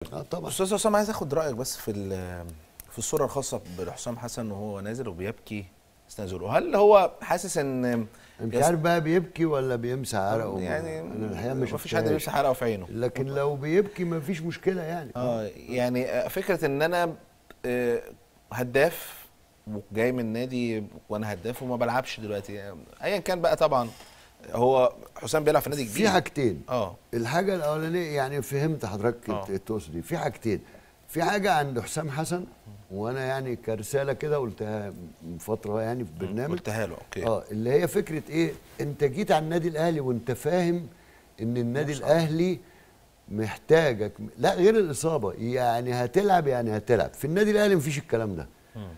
اه طبعا استاذ حسام عايز اخد رايك بس في ال- في الصوره الخاصه بحسام حسن وهو نازل وبيبكي استنزله هل هو حاسس ان انت يس- عارف بقى بيبكي ولا بيمسح عرقه يعني انا الحقيقه مش ما فيش حد بيمسح حرقه في عينه لكن لو بيبكي ما فيش مشكله يعني اه يعني آه، فكره ان انا آه، هداف وجاي من نادي وانا هداف وما بلعبش دلوقتي آه، ايا كان بقى طبعا هو حسام بيلعب في نادي كبير في حاجتين اه الحاجه الاولانيه يعني فهمت حضرتك آه. تقصد ايه في حاجتين في حاجه عند حسام حسن وانا يعني كرساله كده قلتها من فتره يعني في برنامج قلتها له اوكي اه اللي هي فكره ايه انت جيت على النادي الاهلي وانت فاهم ان النادي الاهلي محتاجك لا غير الاصابه يعني هتلعب يعني هتلعب في النادي الاهلي مفيش الكلام ده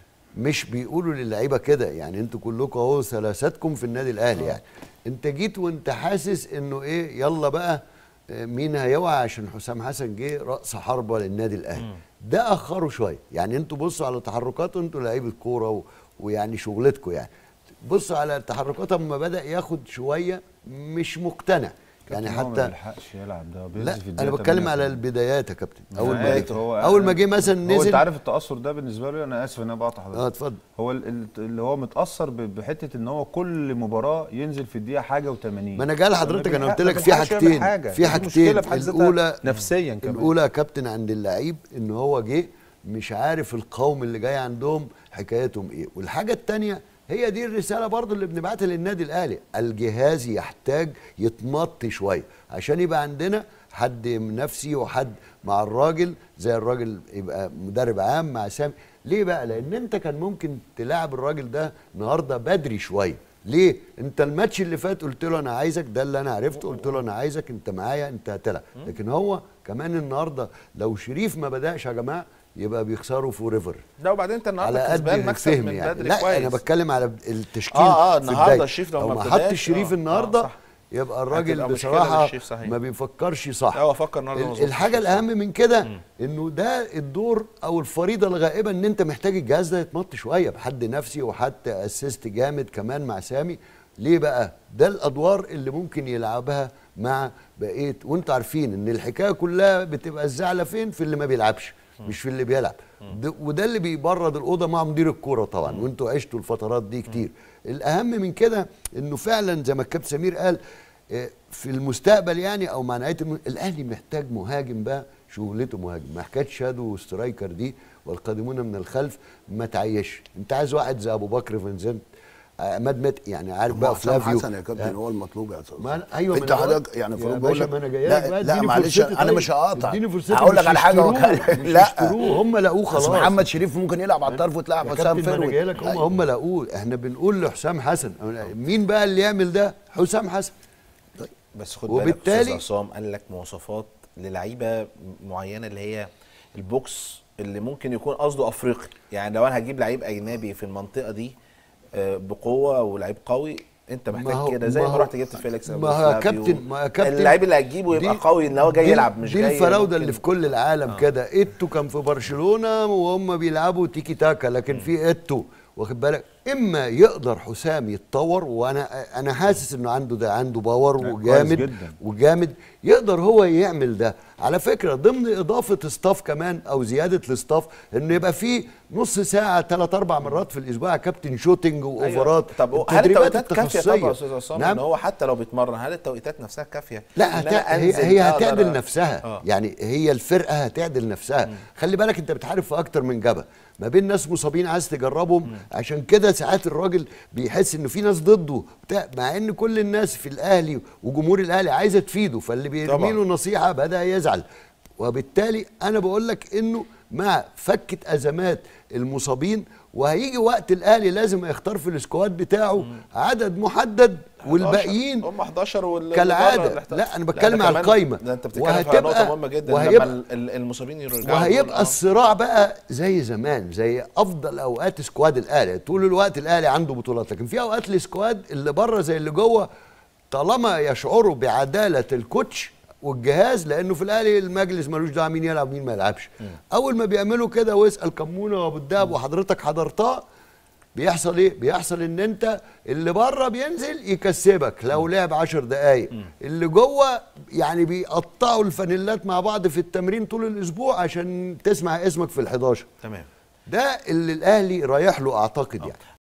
مش بيقولوا للعيبه كده يعني انتوا كلكم اهو ثلاثتكم في النادي الاهلي يعني انت جيت وانت حاسس انه ايه يلا بقى آه، مين هيوعى عشان حسام حسن جه راس حربه للنادي الاهلي ده اخره شويه يعني انتوا بصوا على تحركاته انتوا لعيبه كوره و... ويعني شغلتكم يعني بصوا على التحركات اما بدا ياخد شويه مش مقتنع يعني كابتن هو ما حتى بيلحقش يلعب ده بينزل لا في انا الدقيقة بتكلم على 88. البدايات يا كابتن اول ما بدايته جه هو اول ما جه مثلا هو نزل انت عارف التاثر ده بالنسبه له انا اسف ان انا بقطع حضرتك اه اتفضل هو ال- ال- اللي هو متاثر ب- بحته ان هو كل مباراه ينزل في الدقيقه حاجه و80 ما انا جاي لحضرتك انا قلت لك في حاجتين في حاجتين الاولى نفسيا كمان الاولى يا كابتن عند اللعيب ان هو جه مش عارف القوم اللي جاي عندهم حكايتهم ايه والحاجه الثانيه هي دي الرساله برضو اللي بنبعتها للنادي الاهلي الجهاز يحتاج يتمط شويه عشان يبقى عندنا حد نفسي وحد مع الراجل زي الراجل يبقى مدرب عام مع سامي ليه بقى لان انت كان ممكن تلاعب الراجل ده النهارده بدري شويه ليه انت الماتش اللي فات قلت له انا عايزك ده اللي انا عرفته قلت له انا عايزك انت معايا انت هتلعب لكن هو كمان النهارده لو شريف ما بداش يا جماعه يبقى بيخسروا فور ايفر لا وبعدين انت النهارده على قد كسبان مكسب الفهم من يعني بدري لا كويس انا بتكلم على التشكيل آه، آه، في النهاردة البداية. الشريف لو لو ما ما ابتداش، حطش شريف آه، النهارده آه، صح. يبقى الراجل هتبقى مشكلة بصراحه للشريف، صحيح. ما بيفكرش صح لا، هو فكر النهارده ال- مظبوط. الحاجه الاهم من كده انه ده الدور او الفريضه الغائبه ان انت محتاج الجهاز ده يتمط شويه بحد نفسي وحد اسيست جامد كمان مع سامي ليه بقى ده الادوار اللي ممكن يلعبها مع بقيه وانتوا عارفين ان الحكايه كلها بتبقى الزعله فين في اللي ما بيلعبش مش في اللي بيلعب ده وده اللي بيبرد الاوضه مع مدير الكوره طبعا وانتوا عشتوا الفترات دي كتير الاهم من كده انه فعلا زي ما الكابتن سمير قال آه، في المستقبل يعني او مع نهايه الم... الاهلي محتاج مهاجم بقى شغلته مهاجم ما حكايه شادو وسترايكر دي والقادمون من الخلف ما تعيش انت عايز واحد زي ابو بكر فينسنت عماد مت يعني عارف بقى حسام فلافيو حسن يا كابتن هو المطلوب يا استاذ ما أنا- ايوه ما انت أنا بقول- حضرتك يعني يا فاروق باشا بقول لك ما انا جاي لا لك بقى لا اديني معلش فرصتي انا طيب. مش هقاطع اديني فرصتي هقول لك مش على حاجه يشتروه، وكان- مش لا يشتروه، هم لقوه بس خلاص محمد شريف ممكن يلعب على الطرف وتلعب يا حسام كابتن ما انا فروت جاي لك هم هم لقوه احنا بنقول لحسام حسن مين بقى اللي يعمل ده حسام حسن بس خد وبالتالي- بالك استاذ عصام قال لك مواصفات للعيبه معينه اللي هي البوكس اللي ممكن يكون قصده افريقي يعني لو انا هجيب لعيب اجنبي في المنطقه دي آه، بقوه ولعيب قوي انت ما محتاج هو- كده زي ما ما هو- رحت جبت فيليكس ما هو يا كابتن ما يا كابتن اللعيب اللي هتجيبه يبقى دي- قوي ان هو جاي دي- يلعب مش دي جاي الفراوده ممكن- اللي في كل العالم آه. كده ايتو كان في برشلونه وهم بيلعبوا تيكي تاكا لكن في ايتو واخد بالك اما يقدر حسام يتطور وانا انا حاسس انه عنده ده عنده باور كويس وجامد جدا. وجامد يقدر هو يعمل ده على فكره ضمن اضافه ستاف كمان او زياده الاستاف انه يبقى في نص ساعه ثلاث اربع مرات في الاسبوع يا كابتن شوتنج واوفرات طب هل التدريبات التوقيتات كافيه طبعا يا التخصصية. استاذ عصام نعم ان هو حتى لو بيتمرن هل التوقيتات نفسها كافيه؟ لا إن هت... أنا هي, أنزل هي أقدر هتعدل أ- نفسها آه. يعني هي الفرقه هتعدل نفسها خلي بالك انت بتحارب في اكتر من جبهه ما بين ناس مصابين عايز تجربهم عشان كده ساعات الراجل بيحس انه في ناس ضده بتاع مع ان كل الناس في الاهلي وجمهور الاهلي عايزه تفيده فاللي بيرمي طبعاً. له نصيحه بدا يزعل وبالتالي انا بقول لك انه مع فكه ازمات المصابين وهيجي وقت الاهلي لازم يختار في السكواد بتاعه عدد محدد والباقيين هم 11 وال كالعادة. واللي لا، أنا ده بتكلم على كمان- القايمة. ده انت بتتكلم على وهتبقى- نقطه مهمه جدا وهيبقى- لما ال- ال- المصابين يرجعوا وهيبقى دول، آه. الصراع بقى زي زمان زي افضل اوقات سكواد الاهلي طول الوقت الاهلي عنده بطولات لكن في اوقات السكواد اللي بره زي اللي جوه طالما يشعروا بعداله الكوتش والجهاز لانه في الاهلي المجلس ملوش دعوه مين يلعب مين ما يلعبش اول ما بيعملوا كده ويسال كمونه وابو الدهب وحضرتك حضرتها بيحصل ايه بيحصل ان انت اللي بره بينزل يكسبك لو لعب عشر دقايق اللي جوه يعني بيقطعوا الفانيلات مع بعض في التمرين طول الاسبوع عشان تسمع اسمك في ال11 تمام ده اللي الاهلي رايح له اعتقد يعني